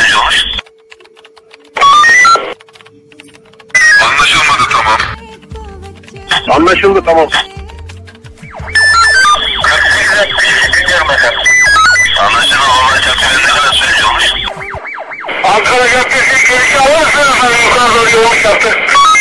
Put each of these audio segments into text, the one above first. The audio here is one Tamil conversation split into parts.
söylüyormuş. Anlaşılmadı tamam. Anlaşıldı tamam. Dinliyorum efendim. Anlaşılan olay çarpıyor. Ne kadar söylüyormuş? Ankara Caddesi girişi alırsınız hani yukarı doğru yolun yaptı.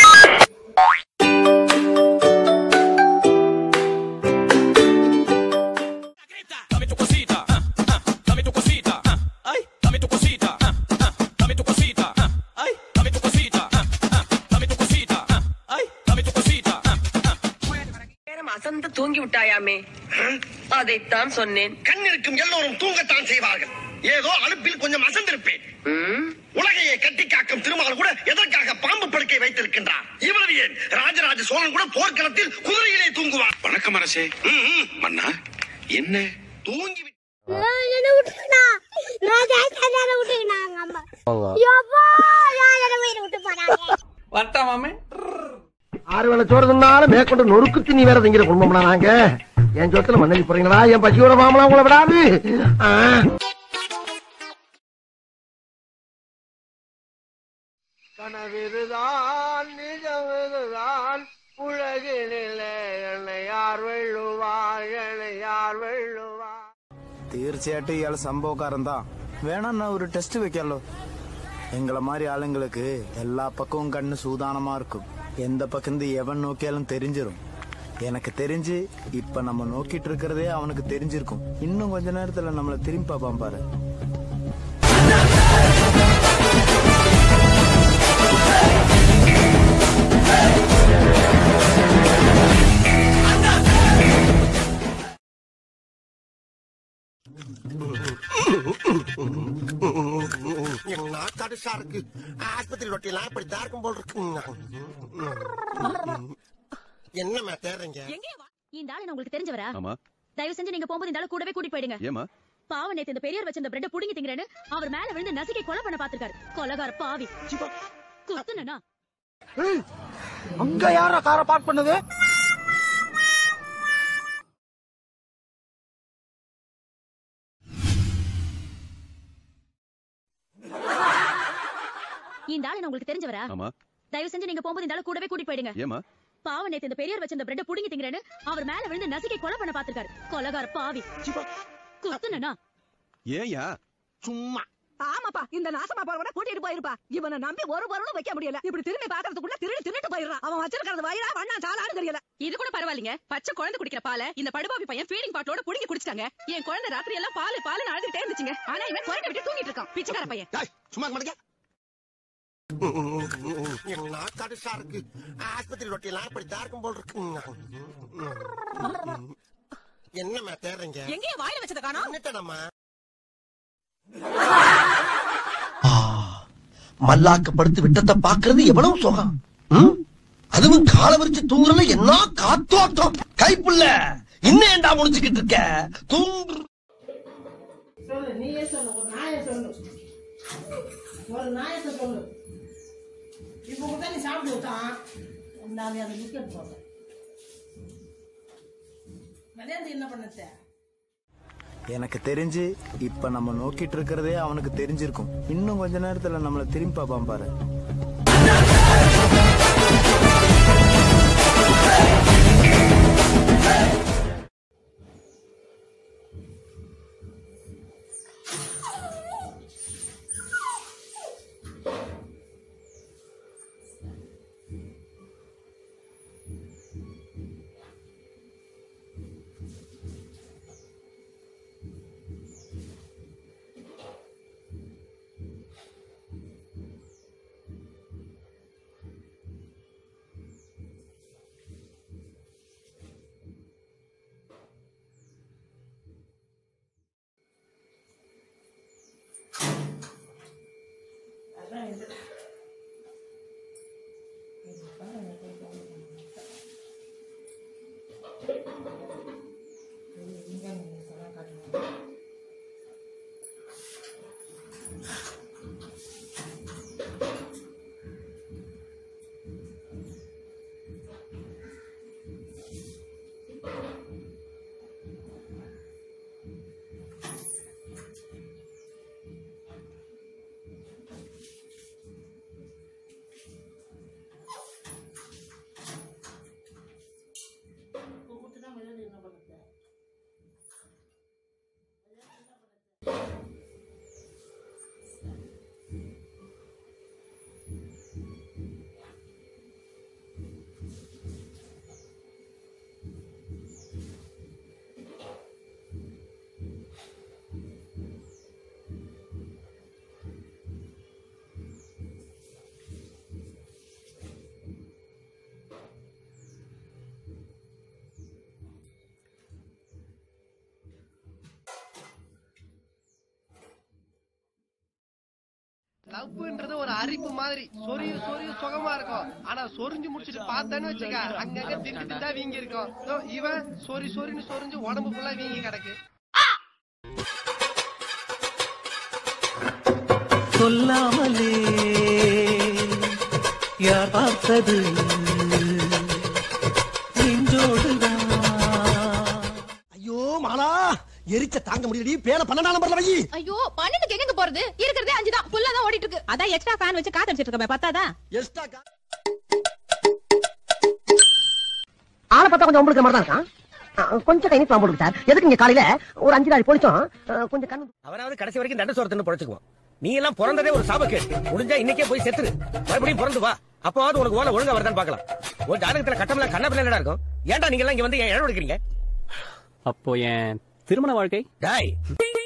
Dame tu cosita, ah, ah, dame tu cosita, ah, ay, dame tu cosita, ah, ah, dame tu cosita, ah, ay, dame tu cosita, ah, ah, dame tu cosita, ah, ay, dame tu cosita, ah, ah. நேரம் அசந்து தூங்கி விட்டாயாமே அதைத்தான் சொன்னேன் கண் இருக்கும் எல்லோரும் தூங்கத்தான் செய்வார்கள் ஏதோ அலுப்பில் கொஞ்சம் அசந்திருப்பேன் ம், உலகையை கட்டி காக்கும் திருமால் கூட எதற்காக பாம்பு படுக்கை வைத்திருக்கின்றார் இவ்வளவு ஏன் ராஜராஜ சோழன் கூட போர்க்களத்தில் குதிரையிலே தூங்குவார் வணக்கம் அரசே ம், ம். மன்னா என்ன தூங்கி விட்டு என்ன விட்டுக்கணா நான் ஜெயிச்சதால விட்டுக்கினாங்க அம்மா யப்பா நான் என்ன உயிரை விட்டு போறாங்க ஆறு வேளை சோறு தின்னாலும் மேற்கொண்டு நொறுக்கு திணி வேற திங்கிற குடும்பம்னா நாங்க என் சொத்துல மண்ணலி போறீங்களா என் பசியோட மாமலாம் உங்களை விடாது ஆ. கனவிதுதான் நிஜமிதுதான் உலகினிலே என்னை யார் வெள்ளுவார் என்னை யார் വെള്ളുവാർ തീർച്ചയായിട്ടും ഇയാൾ സംഭവക്കാരൻ താ വേണമെന്നാ ഒരു ടെസ്റ്റ് വെക്കാലോ எங்களை மாதிரி ஆளுங்களுக்கு எல்லா பக்கமும் கண்ணு சூதானமா இருக்கும் எந்த பக்கம் எவன் நோக்கியாலும் தெரிஞ்சிரும் எனக்கு தெரிஞ்சு இப்ப நம்ம நோக்கிட்டு இருக்கிறதே அவனுக்கு தெரிஞ்சிருக்கும் இன்னும் கொஞ்ச நேரத்துல நம்மள திரும்பி பார்ப்பான் பாரு என்ன தடுசா இருக்கு ஆஸ்பத்திரி ரொட்டிலாம் இப்படி தான் இருக்கும் போல் இருக்கு என்னம்மா தேடுறீங்க இந்த ஆளு உங்களுக்கு தெரிஞ்சவரா ஆமா தயவு செஞ்சு நீங்க போகும்போது இந்த ஆளு கூடவே கூட்டிட்டு போயிடுங்க ஏமா பாவம் நேத்து இந்த பெரியவர் வச்சிருந்த பிரெட் புடுங்கி திங்கறேன்னு அவர் மேல விழுந்து நசுக்கி கொலை பண்ண பாத்துருக்காரு கொலகார பாவி குத்துனா அங்க யாரா காரை பார்க் பண்ணது இந்த ஆளு உங்களுக்கு தெரிஞ்சவரா ஆமா தயவு செஞ்சு நீங்க போகும்போது இந்த ஆளு கூடவே கூட்டிட்டு போயிடுங்க ஏமா பாவம் நேத்து இந்த பெரியவர் வச்சிருந்த பிரெட் புடுங்கி திங்கறேன்னு அவர் மேல விழுந்து நசுக்கி கொலை பண்ண பாத்துருக்காரு கொலகார பாவி குத்துனா ஏயா சும்மா ஆமாப்பா இந்த நாசமா போறவன கூட்டிட்டு போயிருப்பா இவனை நம்பி ஒரு பொருளும் வைக்க முடியல இப்படி திரும்பி பாக்குறதுக்குள்ள திருடி திருட்டு போயிடுறான் அவன் வச்சிருக்கிறது வயிறா வண்ணா சாலான்னு தெரியல இது கூட பரவாயில்லைங்க பச்சை குழந்தை குடிக்கிற பாலை இந்த படுபாவி பையன் ஃபீடிங் பாட்டோட புடுங்கி குடிச்சிட்டாங்க என் குழந்தை ராத்திரி எல்லாம் பால் பால் அழுதுட்டே இருந்துச்சுங்க ஆனா இவன் குழந்தை விட்டு தூங்கிட்டு இருக்கான் பிச்சைக்கார பையன் டேய், சும்மா மாட்டேங்க என்ன தடுசா இருக்கு ஆஸ்பத்திரி ரொட்டிலாம் இப்படி தான் இருக்கும் போல் இருக்கு என்னம்மா தேடுறீங்க எங்கேயும் வாயில வச்சத காணோம் என்னட்டம்மா மல்லாக்கப்படுத்து விட்டத்தை பாக்குறது எவ்வளவு சுகம் ம்? அதுவும் கால விரிச்சு தூங்குறதுல என்ன காத்தோட்டம் கைப்புள்ள இன்னும் ஏண்டா முடிச்சுக்கிட்டு இருக்க தூங்கு சொல்லு நீயே சொல்லு ஒரு நாயை சொல்லு ஒரு நாயத்தை சொல்லு இப்ப கூட நீ சாப்பிட்டு விட்டான் நான் அதை விக்கெட் போடுறேன் மதியானத்துக்கு என்ன பண்ணத்த எனக்கு தெரிஞ்சு இப்ப நம்ம நோக்கிட்டு இருக்கிறதே அவனுக்கு தெரிஞ்சிருக்கும் இன்னும் கொஞ்ச நேரத்துல நம்மள திரும்பி பார்ப்பான் பாரு லவ்ன்றது ஒரு அரிப்பு மாதிரி சொரிய சொரிய சுகமா இருக்கும் ஆனா சொரிஞ்சு முடிச்சிட்டு பார்த்தான்னு வச்சுக்க அங்கங்க திண்டு திண்டா வீங்கி இருக்கும் இதோ இவன் சொரி சொரின்னு சொரிஞ்சு உடம்பு ஃபுல்லா வீங்கி கிடக்கு சொல்லாமலே யார் பார்த்தது நெஞ்சோடுதான் ஐயோ மாலா எரிச்ச தாங்க முடியலடி பேன பன்னெண்டாம் நம்பர்ல வை ஐயோ பன்னெண்டுக்கு எங்க போறது இருக்கிறதே அஞ்சு தான் ஃபுல்லா தான் ஓடிட்டு இருக்கு அதான் எக்ஸ்ட்ரா ஃபேன் வச்சு காத்தடிச்சிட்டு இருக்கமே பத்தாதா எஸ்டா ஆளை பார்த்தா கொஞ்சம் உங்களுக்கு மாதிரி தான் இருக்கான் அஹ் கொஞ்சம் கை நீட்டு போடுங்க சார் எதுக்கு இங்க காலையில ஒரு அஞ்சு நாள் பொழிச்சோம் அஹ் கொஞ்சம் கண்ணு அவனாவது கடைசி வரைக்கும் தண்ட சோரத்துன்னு பொழைச்சுக்குவான் நீ எல்லாம் பிறந்ததே ஒரு சாபக்கேடு முடிஞ்சா இன்னைக்கே போய் செத்துரு மறுபடியும் பிறந்து வா அப்பவாவது உனக்கு ஓலை ஒழுங்கா வருதான்னு பார்க்கலாம் ஒரு ஜாதகத்துல கட்டம்ல கண்ண பிள்ளை இருக்கும் ஏன்டா நீங்க எல்லாம் இங்க வந்து ஏன் இடம் எடுக்கிறீங்க அப்போ என் திருமண வாழ்க்கை டாய்